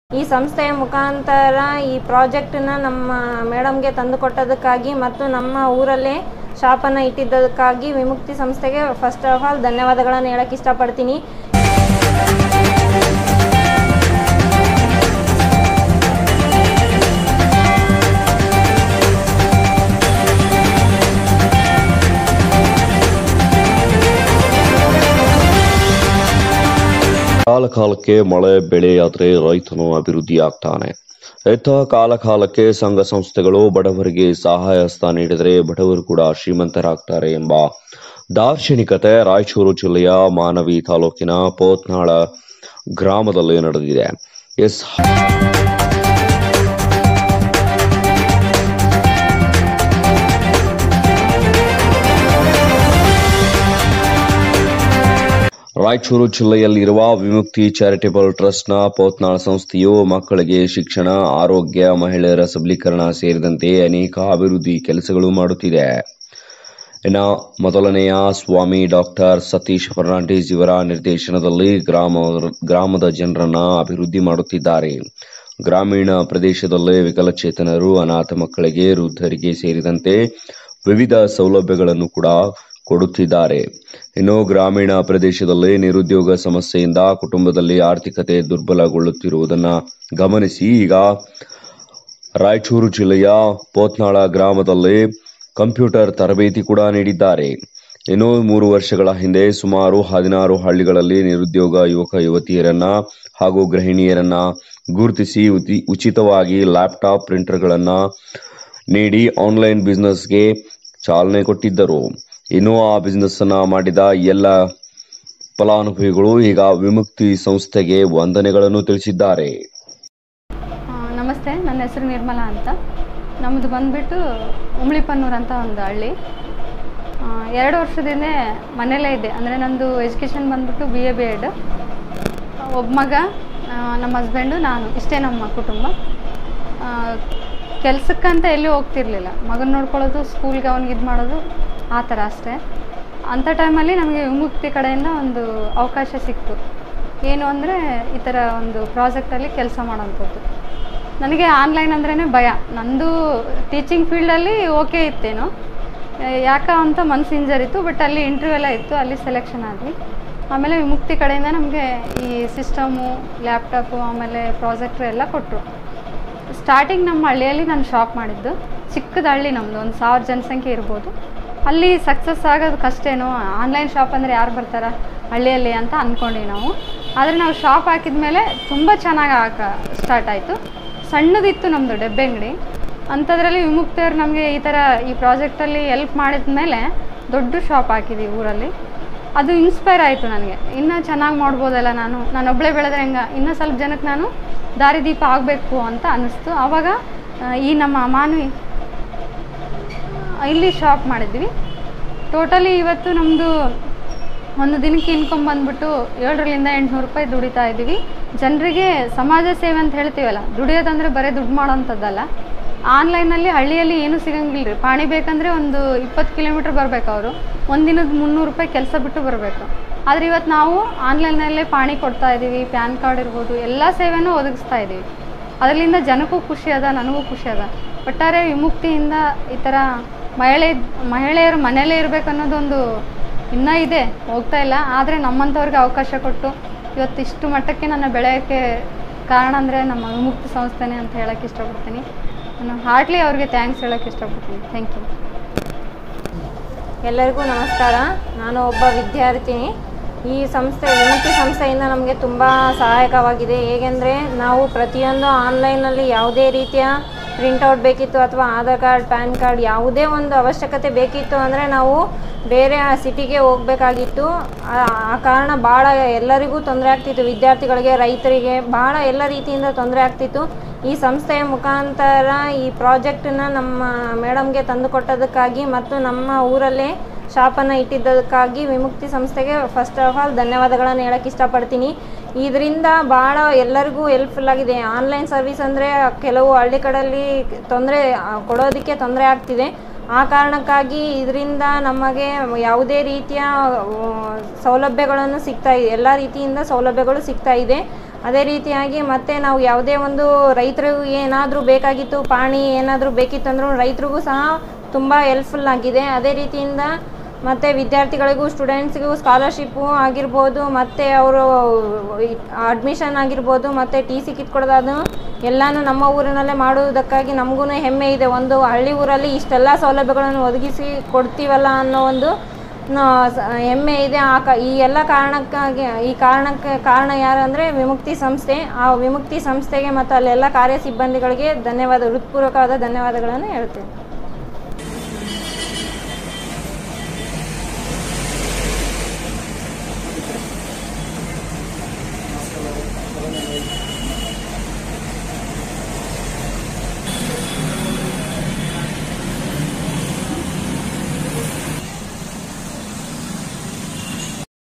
ಈ ಸಂಸ್ಥೆಯ ಮುಖಾಂತರ ಈ ಪ್ರಾಜೆಕ್ಟನ್ನ ನಮ್ಮ ಮೇಡಮ್ಗೆ ತಂದುಕೊಟ್ಟದಕ್ಕಾಗಿ ಮತ್ತು ನಮ್ಮ ಊರಲ್ಲೇ ಶಾಪನ್ನು ಇಟ್ಟಿದ್ದಕ್ಕಾಗಿ ವಿಮುಕ್ತಿ ಸಂಸ್ಥೆಗೆ ಫಸ್ಟ್ ಆಫ್ ಆಲ್ ಧನ್ಯವಾದಗಳನ್ನು ಹೇಳಕ್ಕೆ ಇಷ್ಟಪಡ್ತೀನಿ ಕಾಲ ಕಾಲಕ್ಕೆ ಮಳೆ ಬೆಳೆಯಾದ್ರೆ ರೈತನು ಅಭಿವೃದ್ಧಿಯಾಗ್ತಾನೆ ಇಂತಹ ಕಾಲ ಕಾಲಕ್ಕೆ ಸಂಘ ಸಂಸ್ಥೆಗಳು ಬಡವರಿಗೆ ಸಹಾಯ ಹಸ್ತ ನೀಡಿದರೆ ಬಡವರು ಕೂಡ ಶ್ರೀಮಂತರಾಗ್ತಾರೆ ಎಂಬ ದಾರ್ಶನಿಕತೆ ರಾಯಚೂರು ಜಿಲ್ಲೆಯ ಮಾನವಿ ತಾಲೂಕಿನ ಪೋತ್ನಾಳ ಗ್ರಾಮದಲ್ಲಿ ನಡೆದಿದೆ ಎಸ್ ರಾಯಚೂರು ಜಿಲ್ಲೆಯಲ್ಲಿರುವ ವಿಮುಕ್ತಿ ಚಾರಿಟೇಬಲ್ ಟ್ರಸ್ಟ್ನ ಪೋತ್ನಾಳ ಸಂಸ್ಥೆಯು ಮಕ್ಕಳಿಗೆ ಶಿಕ್ಷಣ ಆರೋಗ್ಯ ಮಹಿಳೆಯರ ಸಬಲೀಕರಣ ಸೇರಿದಂತೆ ಅನೇಕ ಅಭಿವೃದ್ಧಿ ಕೆಲಸಗಳು ಮಾಡುತ್ತಿದೆ ಇನ್ನು ಮೊದಲನೆಯ ಸ್ವಾಮಿ ಡಾಕ್ಟರ್ ಸತೀಶ್ ಫರ್ನಾಂಡಿಸ್ ಇವರ ನಿರ್ದೇಶನದಲ್ಲಿ ಗ್ರಾಮ ಗ್ರಾಮದ ಜನರನ್ನ ಅಭಿವೃದ್ಧಿ ಮಾಡುತ್ತಿದ್ದಾರೆ ಗ್ರಾಮೀಣ ಪ್ರದೇಶದಲ್ಲಿ ವಿಕಲಚೇತನರು ಅನಾಥ ಮಕ್ಕಳಿಗೆ ವೃದ್ಧರಿಗೆ ಸೇರಿದಂತೆ ವಿವಿಧ ಸೌಲಭ್ಯಗಳನ್ನು ಕೂಡ ಕೊಡುತ್ತಿದ್ದಾರೆ ಇನ್ನು ಗ್ರಾಮೀಣ ಪ್ರದೇಶದಲ್ಲಿ ನಿರುದ್ಯೋಗ ಸಮಸ್ಯೆಯಿಂದ ಕುಟುಂಬದಲ್ಲಿ ಆರ್ಥಿಕತೆ ದುರ್ಬಲಗೊಳ್ಳುತ್ತಿರುವುದನ್ನು ಗಮನಿಸಿ ಈಗ ರಾಯಚೂರು ಜಿಲ್ಲೆಯ ಪೋತ್ನಾಳ ಗ್ರಾಮದಲ್ಲಿ ಕಂಪ್ಯೂಟರ್ ತರಬೇತಿ ಕೂಡ ನೀಡಿದ್ದಾರೆ ಇನ್ನು ಮೂರು ವರ್ಷಗಳ ಹಿಂದೆ ಸುಮಾರು ಹದಿನಾರು ಹಳ್ಳಿಗಳಲ್ಲಿ ನಿರುದ್ಯೋಗ ಯುವಕ ಯುವತಿಯರನ್ನ ಹಾಗೂ ಗೃಹಿಣಿಯರನ್ನ ಗುರುತಿಸಿ ಉತಿ- ಉಚಿತವಾಗಿ ಲ್ಯಾಪ್ಟಾಪ್ ಪ್ರಿಂಟರ್ಗಳನ್ನ ನೀಡಿ ಆನ್ಲೈನ್ ಬಿಸ್ನೆಸ್ಗೆ ಚಾಲನೆ ಕೊಟ್ಟಿದ್ದರು ಇನ್ನು ಆ ಬಿಸ್ನೆಸ್ ಅನ್ನ ಮಾಡಿದ ಎಲ್ಲ ಫಲಾನುಭವಿಗಳು ಈಗ ವಿಮುಕ್ತಿ ಸಂಸ್ಥೆಗೆ ವಂದನೆಗಳನ್ನು ತಿಳಿಸಿದ್ದಾರೆ ಆ, ನಮಸ್ತೆ ನನ್ನ ಹೆಸರು ನಿರ್ಮಲಾ ಅಂತ ನಮ್ಮದು ಬಂದುಬಿಟ್ಟು ಉಮ್ಳಿಪನ್ನೂರು ಅಂತ ಒಂದು ಹಳ್ಳಿ ಆ, ಎರಡು ವರ್ಷದಿಂದ ಮನೇಲೇ ಇದ್ದೆ ಅಂದರೆ ನಂದು ಎಜುಕೇಷನ್ ಬಂದ್ಬಿಟ್ಟು ಬಿ ಎ ಬಿ ಎಡ್ ಒಬ್ಬ ಮಗ ಆ, ನಮ್ಮ ಹಸ್ಬೆಂಡು ನಾನು ಇಷ್ಟೇ ನಮ್ಮ ಕುಟುಂಬ ಕೆಲಸಕ್ಕಂತ ಎಲ್ಲಿ ಹೋಗ್ತಿರ್ಲಿಲ್ಲ ಮಗನ ನೋಡ್ಕೊಳ್ಳೋದು ಸ್ಕೂಲ್ಗೆ ಅವ್ನಿಗೆ ಇದು ಮಾಡೋದು ಆ ಥರ ಅಷ್ಟೇ ಅಂಥ ಟೈಮಲ್ಲಿ ನಮಗೆ ವಿಮುಕ್ತಿ ಕಡೆಯಿಂದ ಒಂದು ಅವಕಾಶ ಸಿಕ್ತು ಏನು ಅಂದರೆ ಈ ಥರ ಒಂದು ಪ್ರಾಜೆಕ್ಟಲ್ಲಿ ಕೆಲಸ ಮಾಡೋಂಥದ್ದು ನನಗೆ ಆನ್ಲೈನ್ ಅಂದ್ರೇ ಭಯ ನಂದು ಟೀಚಿಂಗ್ ಫೀಲ್ಡಲ್ಲಿ ಓಕೆ ಇತ್ತೇನೋ ಆ, ಯಾಕ ಅಂತ ಮನ್ಸು ಇಂಜರಿತ್ತು ಬಟ್ ಅಲ್ಲಿ ಇಂಟರ್ವ್ಯೂ ಎಲ್ಲ ಇತ್ತು ಅಲ್ಲಿ ಸೆಲೆಕ್ಷನ್ ಆದ್ವಿ ಆಮೇಲೆ ವಿಮುಕ್ತಿ ಕಡೆಯಿಂದ ನಮಗೆ ಈ ಸಿಸ್ಟಮು ಲ್ಯಾಪ್ಟಾಪು ಆಮೇಲೆ ಪ್ರಾಜೆಕ್ಟ್ರು ಎಲ್ಲ ಕೊಟ್ಟರು ಸ್ಟಾರ್ಟಿಂಗ್ ನಮ್ಮ ಹಳ್ಳಿಯಲ್ಲಿ ನಾನು ಶಾಪ್ ಮಾಡಿದ್ದು ಚಿಕ್ಕದ ಹಳ್ಳಿ ನಮ್ಮದು ಒಂದು ಸಾವಿರ ಜನಸಂಖ್ಯೆ ಇರ್ಬೋದು ಅಲ್ಲಿ ಸಕ್ಸಸ್ ಆಗೋದು ಕಷ್ಟೇನೋ ಆನ್ಲೈನ್ ಶಾಪ್ ಅಂದರೆ ಯಾರು ಬರ್ತಾರ ಹಳ್ಳಿಯಲ್ಲಿ ಅಂತ ಅಂದ್ಕೊಂಡ್ವಿ ನಾವು ಆದರೆ ನಾವು ಶಾಪ್ ಹಾಕಿದ ಮೇಲೆ ತುಂಬ ಚೆನ್ನಾಗಿ ಹಾಕ ಸ್ಟಾರ್ಟ್ ಆಯಿತು ಸಣ್ಣದಿತ್ತು ನಮ್ಮದು ಡಬ್ಬೆ ಅಂಗಡಿ ಅಂಥದ್ರಲ್ಲಿ ವಿಮುಕ್ತಿಯವ್ರು ನಮಗೆ ಈ ಥರ ಈ ಪ್ರಾಜೆಕ್ಟಲ್ಲಿ ಎಲ್ಪ್ ಮಾಡಿದ ಮೇಲೆ ದೊಡ್ಡ ಶಾಪ್ ಹಾಕಿದ್ದೀವಿ ಊರಲ್ಲಿ ಅದು ಇನ್ಸ್ಪೈರ್ ಆಯಿತು ನನಗೆ ಇನ್ನೂ ಚೆನ್ನಾಗಿ ಮಾಡ್ಬೋದಲ್ಲ ನಾನು ನಾನು ಒಬ್ಬಳೇ ಬೆಳೆದ್ರೆ ಹೆಂಗೆ ಇನ್ನೂ ಸ್ವಲ್ಪ ಜನಕ್ಕೆ ನಾನು ದಾರಿದೀಪ ಆಗಬೇಕು ಅಂತ ಅನ್ನಿಸ್ತು ಆವಾಗ ಆ, ಈ ನಮ್ಮ ಮಾನವಿ ಆ, ಇಲ್ಲಿ ಶಾಪ್ ಮಾಡಿದ್ವಿ ಟೋಟಲಿ ಇವತ್ತು ನಮ್ಮದು ಒಂದು ದಿನಕ್ಕೆ ಇನ್ಕಮ್ ಬಂದ್ಬಿಟ್ಟು ಏಳರಿಂದ ಎಂಟುನೂರು ರೂಪಾಯಿ ದುಡಿತಾ ಇದ್ದೀವಿ ಜನರಿಗೆ ಸಮಾಜ ಸೇವೆ ಅಂತ ಹೇಳ್ತೀವಲ್ಲ ದುಡಿಯೋದಂದ್ರೆ ಬರೀ ದುಡ್ಡು ಮಾಡೋಂಥದ್ದಲ್ಲ ಆನ್ಲೈನಲ್ಲಿ ಹಳ್ಳಿಯಲ್ಲಿ ಏನೂ ಸಿಗಂಗಿಲ್ಲ ರೀ ಪಾಣಿ ಬೇಕಂದರೆ ಒಂದು ಇಪ್ಪತ್ತು ಕಿಲೋಮೀಟ್ರ್ ಬರ್ಬೇಕು ಅವರು ಒಂದಿನದ ಮುನ್ನೂರು ರೂಪಾಯಿ ಕೆಲಸ ಬಿಟ್ಟು ಬರಬೇಕು ಆದರೆ ಇವತ್ತು ನಾವು ಆನ್ಲೈನಲ್ಲೇ ಪಾಣಿ ಕೊಡ್ತಾ ಇದ್ದೀವಿ ಪ್ಯಾನ್ ಕಾರ್ಡ್ ಇರ್ಬೋದು ಎಲ್ಲ ಸೇವೆನೂ ಒದಗಿಸ್ತಾ ಇದ್ದೀವಿ ಅದರಿಂದ ಜನಕ್ಕೂ ಖುಷಿ ಅದ ನನಗೂ ಖುಷಿ ಅದ ಒಟ್ಟಾರೆ ವಿಮುಕ್ತಿಯಿಂದ ಈ ಥರ ಮಹಿಳೆ ಮಹಿಳೆಯರು ಮನೆಯಲ್ಲೇ ಇರಬೇಕು ಅನ್ನೋದೊಂದು ಇನ್ನೂ ಇದೆ ಹೋಗ್ತಾ ಇಲ್ಲ ಆದರೆ ನಮ್ಮಂಥವ್ರಿಗೆ ಅವಕಾಶ ಕೊಟ್ಟು ಇವತ್ತು ಇಷ್ಟು ಮಟ್ಟಕ್ಕೆ ನನ್ನ ಬೆಳೆಯೋಕ್ಕೆ ಕಾರಣ ಅಂದರೆ ನಮ್ಮ ವಿಮುಕ್ತಿ ಸಂಸ್ಥೆನೇ ಅಂತ ಹೇಳೋಕ್ಕೆ ಇಷ್ಟಪಡ್ತೀನಿ ನಾನು ಹಾರ್ಟ್ಲಿ ಅವ್ರಿಗೆ ಥ್ಯಾಂಕ್ಸ್ ಹೇಳೋಕ್ಕೆ ಇಷ್ಟಪಡ್ತೀನಿ ಥ್ಯಾಂಕ್ ಯು ಎಲ್ಲರಿಗೂ ನಮಸ್ಕಾರ ನಾನು ಒಬ್ಬ ವಿದ್ಯಾರ್ಥಿನಿ ಈ ಸಂಸ್ಥೆ ವಿಮುಕ್ತಿ ಸಂಸ್ಥೆಯಿಂದ ನಮಗೆ ತುಂಬ ಸಹಾಯಕವಾಗಿದೆ ಹೇಗೆಂದರೆ ನಾವು ಪ್ರತಿಯೊಂದು ಆನ್ಲೈನಲ್ಲಿ ಯಾವುದೇ ರೀತಿಯ ಪ್ರಿಂಟೌಟ್ ಬೇಕಿತ್ತು ಅಥವಾ ಆಧಾರ್ ಕಾರ್ಡ್ ಪ್ಯಾನ್ ಕಾರ್ಡ್ ಯಾವುದೇ ಒಂದು ಅವಶ್ಯಕತೆ ಬೇಕಿತ್ತು ಅಂದರೆ ನಾವು ಬೇರೆ ಸಿಟಿಗೆ ಹೋಗಬೇಕಾಗಿತ್ತು ಆ ಕಾರಣ ಭಾಳ ಎಲ್ಲರಿಗೂ ತೊಂದರೆ ಆಗ್ತಿತ್ತು ವಿದ್ಯಾರ್ಥಿಗಳಿಗೆ ರೈತರಿಗೆ ಭಾಳ ಎಲ್ಲ ರೀತಿಯಿಂದ ತೊಂದರೆ ಆಗ್ತಿತ್ತು ಈ ಸಂಸ್ಥೆಯ ಮುಖಾಂತರ ಈ ಪ್ರಾಜೆಕ್ಟನ್ನ ನಮ್ಮ ಮೇಡಮ್ಗೆ ತಂದುಕೊಟ್ಟದಕ್ಕಾಗಿ ಮತ್ತು ನಮ್ಮ ಊರಲ್ಲೇ ಶಾಪನ್ನು ಇಟ್ಟಿದ್ದಕ್ಕಾಗಿ ವಿಮುಕ್ತಿ ಸಂಸ್ಥೆಗೆ ಫಸ್ಟ್ ಆಫ್ ಆಲ್ ಧನ್ಯವಾದಗಳನ್ನು ಹೇಳಕ್ಕೆ ಇಷ್ಟಪಡ್ತೀನಿ ಇದರಿಂದ ಭಾಳ ಎಲ್ಲರಿಗೂ ಹೆಲ್ಪ್ಫುಲ್ ಆಗಿದೆ ಆನ್ಲೈನ್ ಸರ್ವಿಸ್ ಅಂದರೆ ಕೆಲವು ಹಳ್ಳಿ ಕಡೆಯಲ್ಲಿ ತೊಂದರೆ ಕೊಡೋದಕ್ಕೆ ತೊಂದರೆ ಆಗ್ತಿದೆ ಆ ಕಾರಣಕ್ಕಾಗಿ ಇದರಿಂದ ನಮಗೆ ಯಾವುದೇ ರೀತಿಯ ಆ, ಸೌಲಭ್ಯಗಳನ್ನು ಸಿಗ್ತಾ ಇದೆ ಎಲ್ಲ ರೀತಿಯಿಂದ ಸೌಲಭ್ಯಗಳು ಸಿಗ್ತಾ ಇದೆ ಅದೇ ರೀತಿಯಾಗಿ ಮತ್ತೆ ನಾವು ಯಾವುದೇ ಒಂದು ರೈತರಿಗೂ ಏನಾದರೂ ಬೇಕಾಗಿತ್ತು ಪಾಣಿ ಏನಾದರೂ ಬೇಕಿತ್ತು ಅಂದರೂ ರೈತರಿಗೂ ಸಹ ತುಂಬ ಹೆಲ್ಪ್ಫುಲ್ ಆಗಿದೆ ಅದೇ ರೀತಿಯಿಂದ ಮತ್ತು ವಿದ್ಯಾರ್ಥಿಗಳಿಗೂ ಸ್ಟೂಡೆಂಟ್ಸ್ಗೂ ಸ್ಕಾಲರ್ಶಿಪ್ಪು ಆಗಿರ್ಬೋದು ಮತ್ತು ಅವರು ಅಡ್ಮಿಷನ್ ಆಗಿರ್ಬೋದು ಮತ್ತು ಟಿ ಸಿ ಕಿತ್ಕೊಡೋದಾದ್ರು ಎಲ್ಲನೂ ನಮ್ಮ ಊರಿನಲ್ಲೇ ಮಾಡುವುದಕ್ಕಾಗಿ ನಮಗೂ ಹೆಮ್ಮೆ ಇದೆ ಒಂದು ಹಳ್ಳಿ ಊರಲ್ಲಿ ಇಷ್ಟೆಲ್ಲ ಸೌಲಭ್ಯಗಳನ್ನು ಒದಗಿಸಿ ಕೊಡ್ತೀವಲ್ಲ ಅನ್ನೋ ಒಂದು ನ- ಸ- ಹೆಮ್ಮೆ ಇದೆ ಆ ಕ ಈ ಎಲ್ಲ ಕಾರಣಕ್ಕಾಗಿ ಈ ಕಾರಣಕ್ಕೆ ಕಾರಣ ಯಾರು ಅಂದರೆ ವಿಮುಕ್ತಿ ಸಂಸ್ಥೆ ಆ ವಿಮುಕ್ತಿ ಸಂಸ್ಥೆಗೆ ಮತ್ತು ಅಲ್ಲೆಲ್ಲ ಕಾರ್ಯ ಸಿಬ್ಬಂದಿಗಳಿಗೆ ಧನ್ಯವಾದ ಹೃತ್ಪೂರ್ವಕವಾದ ಧನ್ಯವಾದಗಳನ್ನು ಹೇಳ್ತೇನೆ